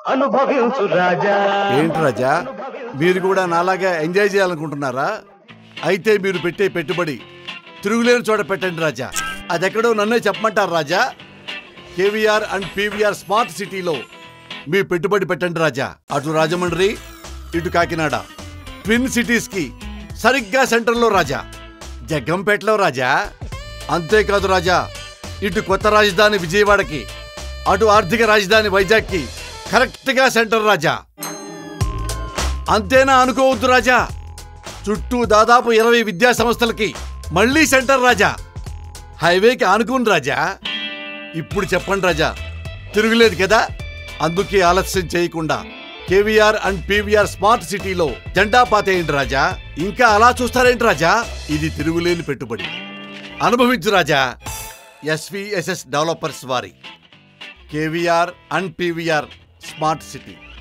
అనుభవించు రాజా ఏంటి రాజా మీరు కూడా నాలాగా ఎంజాయ్ చేయాలనుకుంటున్నారా అయితే మీరు పెట్టే పెట్టుబడి తిరుగులేని చోట పెట్టండి రాజా అదెక్కడో నన్నే చెప్పమంటారు Raja KVR and PVR smart సిటీలో మీ పెట్టుబడి పెట్టండి రాజా అటు రాజమండ్రి ఇటు కాకినాడ ట్విన్ సిటీస్ కి సరిగ్గా సెంటర్లో రాజా జగ్గంపేటలో రాజా అంతేకాదు రాజా ఇటు కొత్త రాజధాని విజయవాడకి అటు ఆర్థిక రాజధాని వైజాగ్కి కరెక్ట్గా సెంటర్ రాజా అంతేనా అనుకోవద్దు రాజా చుట్టూ దాదాపు ఇరవై విద్యా సంస్థలకి మళ్ళీ సెంటర్ రాజా హైవేకి ఆనుకోను రాజా ఇప్పుడు చెప్పండి రాజా తిరుగులేదు కదా అందుకే ఆలస్యం చేయకుండా కేవీఆర్ అండ్ పీవీఆర్ స్మార్ట్ సిటీలో జెండా పాతేయండి రాజా ఇంకా అలా చూస్తారేంటి రాజా ఇది తిరుగులేని పెట్టుబడి అనుభవించు రాజా ఎస్విఎస్ఎస్ డెవలపర్స్ వారి KVR and PVR smart city